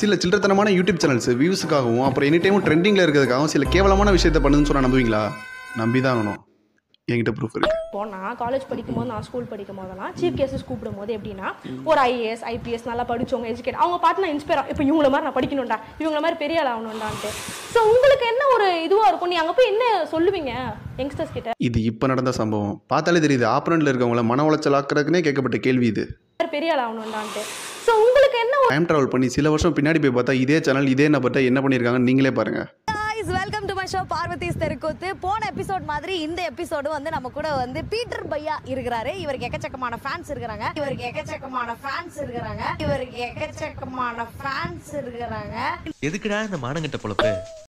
சில சில்லறத்தனமான YouTube channels வியூஸுக்காகவும் அப்புறம் any டைமும் ட்ரெண்டிங்கில் இருக்கிறதுக்காகவும் சில கேவலமான விஷயத்த பண்ணுதுன்னு சொன்னால் நம்புவீங்களா நம்பி தான் ஆகணும் என்கிட்ட ப்ரூஃப் இருக்கு இப்போ நான் காலேஜ் படிக்கும் போது நான் ஸ்கூல் படிக்கும் போதெல்லாம் சீஃப் கேசஸ் கூப்பிடும் போது எப்படின்னா ஒரு ஐஏஎஸ் ஐபிஎஸ் நல்லா படிச்சவங்க எஜுகேட் அவங்க பார்த்து நான் இன்ஸ்பயர் இப்போ இவங்கள மாதிரி நான் படிக்கணும்டா இவங்கள மாதிரி பெரிய ஆள் ஆகணும்டான்ட்டு ஸோ உங்களுக்கு என்ன ஒரு இதுவாக இருக்கும் நீ அங்கே போய் என்ன சொல்லுவீங்க யங்ஸ்டர்ஸ் கிட்ட இது இப்போ நடந்த சம்பவம் பார்த்தாலே தெரியுது ஆப்பரண்டில் இருக்கவங்கள மன உளைச்சல் ஆக்குறதுக்குனே கேட்கப்பட்ட கேள்வி இது பெரிய ஆள் ஆகணும்டான்ட்டு ஸோ உங்களுக்கு என்ன ஒரு டைம் ட்ராவல் பண்ணி சில வருஷம் பின்னாடி போய் பார்த்தா இதே சேனல் இதே நபர்கிட்ட என்ன பண்ணியிருக்காங்கன்னு நீங்களே பாருங்கள் guys welcome to my show பார்வதிஸ் தெருக்கூத்து போன எபிசோட் மாதிரி இந்த எபிசோடும் வந்து நம்ம கூட வந்து பீட்டர் பையா இருக்கிறாரு இவருக்கு எக்கச்சக்கமான ஃபேன்ஸ் இருக்கிறாங்க இவருக்கு எக்கச்சக்கமான ஃபேன்ஸ் இருக்கிறாங்க இவருக்கு எக்கச்சக்கமான ஃபேன்ஸ் இருக்கிறாங்க எதுக்குடா இந்த மானங்கட்ட பொழப்பு